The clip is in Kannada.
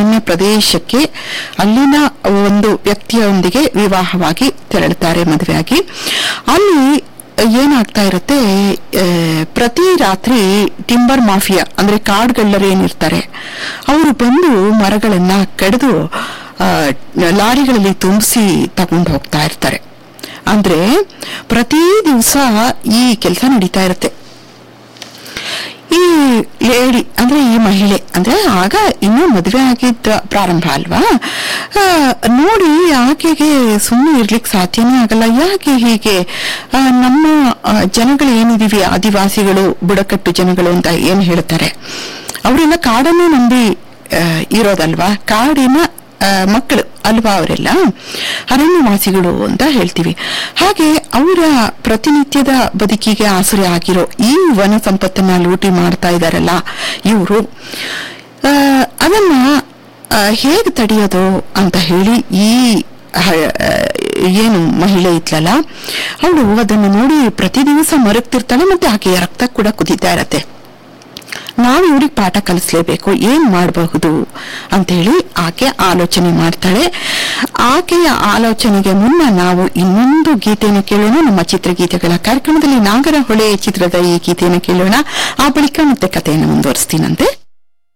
ಅರಣ್ಯ ಪ್ರದೇಶಕ್ಕೆ ಅಲ್ಲಿನ ಒಂದು ವ್ಯಕ್ತಿಯೊಂದಿಗೆ ವಿವಾಹವಾಗಿ ತೆರಳುತ್ತಾರೆ ಮದುವೆಯಾಗಿ ಅಲ್ಲಿ ಏನಾಗ್ತಾ ಇರುತ್ತೆ ಆ, ಪ್ರತಿ ರಾತ್ರಿ ಟಿಂಬರ್ ಮಾಫಿಯಾ ಅಂದ್ರೆ ಕಾಡ್ಗಳ್ಳರು ಏನಿರ್ತಾರೆ ಅವರು ಬಂದು ಮರಗಳನ್ನ ಕಡಿದು ಆ, ಲಾರಿಗಳಲ್ಲಿ ತುಂಬಿಸಿ ತಗೊಂಡು ಹೋಗ್ತಾ ಇರ್ತಾರೆ ಅಂದ್ರೆ ಪ್ರತಿ ದಿವಸ ಈ ಕೆಲಸ ನಡೀತಾ ಇರುತ್ತೆ ಈ ಲೇಡಿ ಅಂದ್ರೆ ಈ ಮಹಿಳೆ ಅಂದ್ರೆ ಆಗ ಇನ್ನೂ ಮದುವೆ ಆಗಿದ್ದ ಪ್ರಾರಂಭ ಅಲ್ವಾ ಆ, ನೋಡಿ ಆಕೆಗೆ ಸುಮ್ಮನೆ ಇರ್ಲಿಕ್ಕೆ ಸಾಧ್ಯನೇ ಆಗಲ್ಲ ಯಾಕೆ ಹೀಗೆ ಆ, ನಮ್ಮ ಆ, ಜನಗಳು ಏನಿದೀವಿ ಆದಿವಾಸಿಗಳು ಬುಡಕಟ್ಟು ಜನಗಳು ಅಂತ ಏನ್ ಹೇಳ್ತಾರೆ ಅವರೆಲ್ಲ ಕಾಡನ್ನು ನಂಬಿ ಆ, ಇರೋದಲ್ವಾ ಕಾಡಿನ ಆ, ಮಕ್ಕಳು ಅಲ್ವಾ ಅವರೆಲ್ಲ ಅರಣ್ಯವಾಸಿಗಳು ಅಂತ ಹೇಳ್ತೀವಿ ಹಾಗೆ ಅವರ ಪ್ರತಿನಿತ್ಯದ ಬದುಕಿಗೆ ಆಸರೆ ಆಗಿರೋ ಈ ವನ ಸಂಪತ್ತನ್ನ ಲೂಟಿ ಮಾಡ್ತಾ ಇದಾರಲ್ಲ ಇವರು ಅದನ್ನ ಆ, ಹೇಗೆ ತಡೆಯೋದು ಅಂತ ಹೇಳಿ ಈ ಹ- ಆ, ಏನು ಮಹಿಳೆ ಇದ್ಲಲ್ಲ ಅವಳು ಅದನ್ನು ನೋಡಿ ಪ್ರತಿ ದಿವಸ ಮರಗ್ತಿರ್ತಾಳೆ ಮತ್ತೆ ಆಕೆಯ ರಕ್ತ ಕೂಡ ಕುದೀತಾ ಇರತ್ತೆ ನಾವು ಇವ್ರಿಗೆ ಪಾಠ ಕಲಿಸ್ಲೇಬೇಕು ಏನ್ ಮಾಡಬಹುದು ಅಂತೇಳಿ ಆಕೆ ಆಲೋಚನೆ ಮಾಡ್ತಾಳೆ ಆಕೆಯ ಆಲೋಚನೆಗೆ ಮುನ್ನ ನಾವು ಇನ್ನೊಂದು ಗೀತೆಯನ್ನು ಕೇಳೋಣ ನಮ್ಮ ಚಿತ್ರಗೀತೆಗಳ ಕಾರ್ಯಕ್ರಮದಲ್ಲಿ ನಾಗರ ಹೊಳೆ ಚಿತ್ರದ ಈ ಗೀತೆಯನ್ನು ಕೇಳೋಣ ಆ ಬಳಿಕ ಮತ್ತೆ ಕಥೆಯನ್ನು ಮುಂದುವರಿಸ್ತೀನಂತೆ